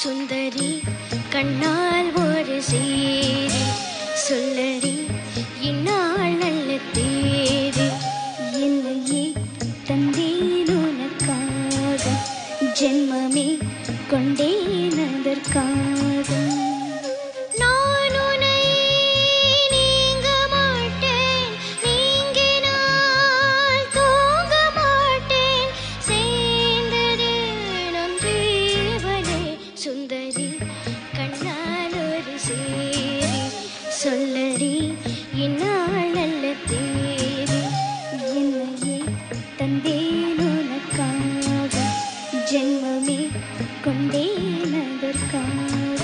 சுந்தரி கண்ணால் ஒரு செய்தி சொல்லடி இந்நாள் நல்ல தேதி என்னையே தந்தேன் உனக்காக ஜென்மமே கொண்டேன் அதற்காக நான் உன்னை நீங்க மாட்டேன் நீங்கினால் தூங்க மாட்டேன் சேர்ந்தது நம் ஜீவனே சுந்தரி கண்ணால் ஒரு சேரி சொல்லடி இந்நாள் நல்ல தேதி என்னையே தந்தேன் உனக்காக ஜென்மமே கொண்டேன் அதற்காக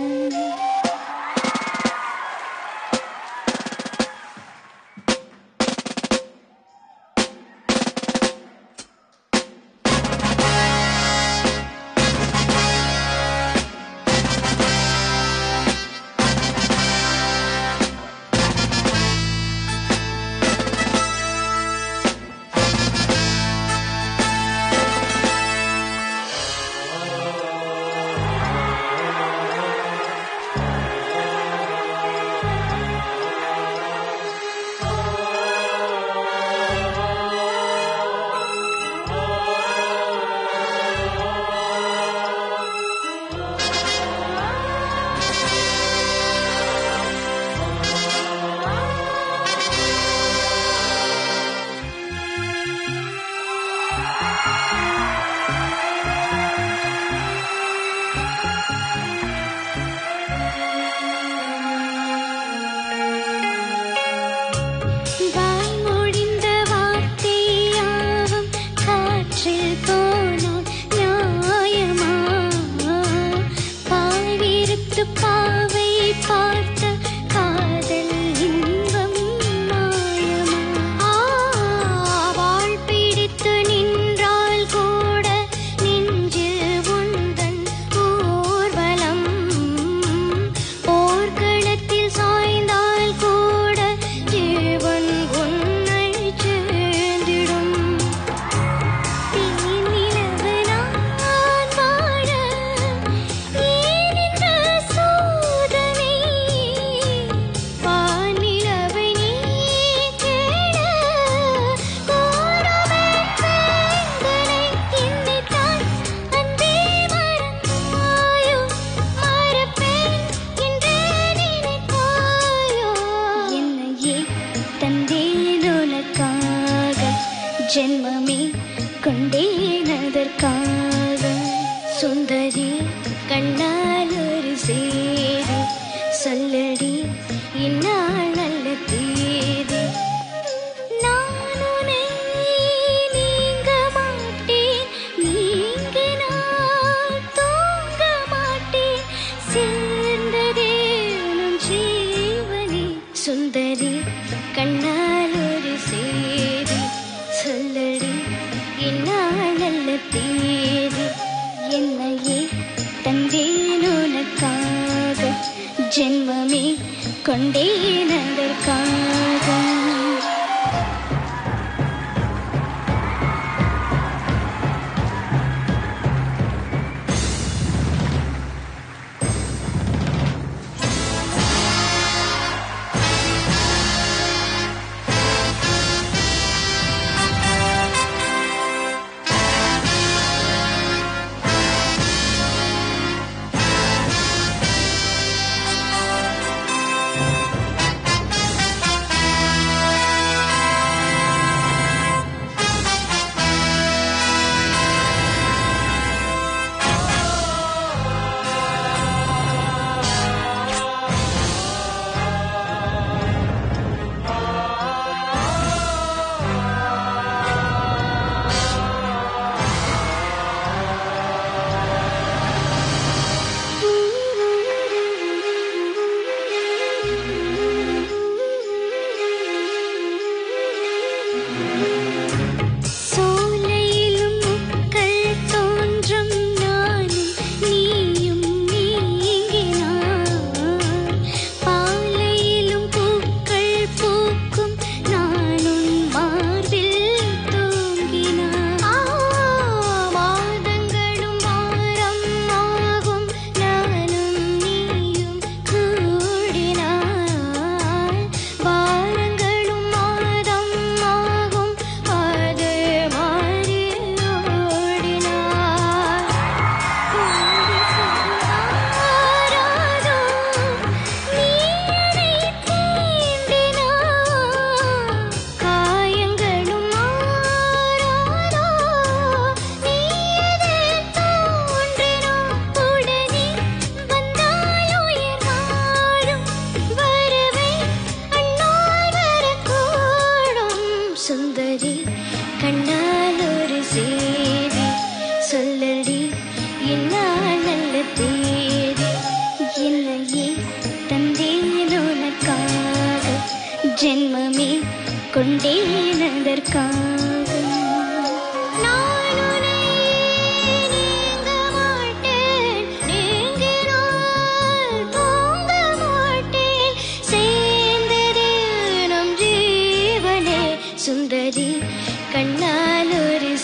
வாய் முடிந்த வார்த்தையாவும் காற்றில் போனால் நியாயமா பாய்விருத்து பாவை பார்த்த காதல் இன்பம் மாயமா ஆவாள் பிடித்து நின்றால் கூட நெஞ்சில் உந்தன் ஊர்வலம் போர்க்களத்தில் சாய்ந்தால் கூட ஜீவன் உன்னை சேர்ந்திடும் தீநிலவு நான் வாழ ஏன் இந்த சோதனை வானிலவை நீ கேள கோரமே வேதனை என்னைத்தான் அன்பே மறந்தாயோ மறப்பேன் என்றே நினைத்தாயோ என்னையே தந்தேன் உனக்காக ஜென்மமே கொண்டேன் அதற்காக சுந்தரி கண்ணால் ஒரு சேரி சொல்லடி இந்நாள் நல்ல தேதி நான் உன்னை நீங்க மாட்டேன் நீங்கினால் தூங்க மாட்டேன் சேர்ந்ததே நம் ஜீவனே சுந்தரி கண்ணால் ஒரு சேதி சொல்லடி இந்நாள் நல்ல தேதி என்னையே தந்தேன் உனக்காக ஜென்மமே கொண்டேன் அதற்காக ஆ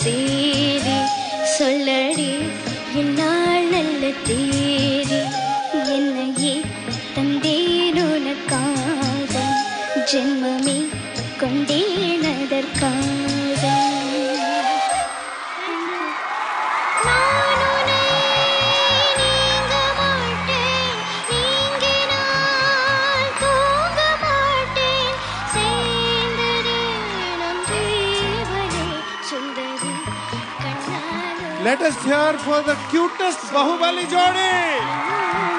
சேரி சொல்லடி என்னால் நல்ல தேரி என்னையே தந்தேன் உனக்காக ஜென்மமே கொண்டேன் அதற்காக நான் உன்னை நீங்க மாட்டேன் நீங்கினால் தூங்க மாட்டேன் சேர்ந்தது நம் ஜீவனே சுந்தரி கண்ணால் Let us hear for the cutest Bahubali Jodi. ஒரு